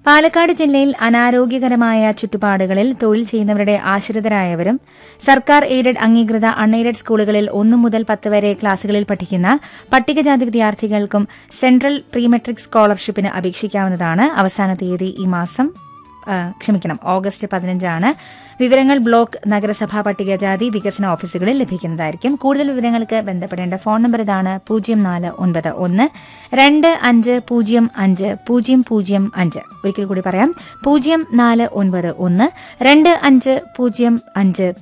പാലക്കാട് ജില്ലയിൽ അനാരോഗ്യകരമായ ചുറ്റുപാടുകളിൽ തൊഴിൽ ചെയ്യുന്നവരുടെ ആശ്രിതരായവരും സർക്കാർ എയ്ഡഡ് അംഗീകൃത അൺഎയ്ഡഡ് സ്കൂളുകളിൽ ഒന്നു മുതൽ പത്ത് വരെ ക്ലാസുകളിൽ പഠിക്കുന്ന പട്ടികജാതി വിദ്യാർത്ഥികൾക്കും സെൻട്രൽ പ്രീമെട്രിക് സ്കോളർഷിപ്പിന് അപേക്ഷിക്കാവുന്നതാണ് അവസാന തീയതി ഈ മാസം ആ, ക്ഷമിക്കണം ഓഗസ്റ്റ് പതിനഞ്ചാണ് വിവരങ്ങൾ ബ്ലോക്ക് നഗരസഭാ പട്ടികജാതി വികസന ഓഫീസുകളിൽ ലഭിക്കുന്നതായിരിക്കും കൂടുതൽ വിവരങ്ങൾക്ക് ബന്ധപ്പെടേണ്ട ഫോൺ നമ്പർ ഇതാണ് പൂജ്യം നാല് ഒൻപത് ഒന്ന് രണ്ട് അഞ്ച് പൂജ്യം അഞ്ച് പൂജ്യം പൂജ്യം അഞ്ച് ഒരിക്കൽ കൂടി പറയാം പൂജ്യം നാല് ഒൻപത് ഒന്ന് രണ്ട് അഞ്ച് പൂജ്യം അഞ്ച്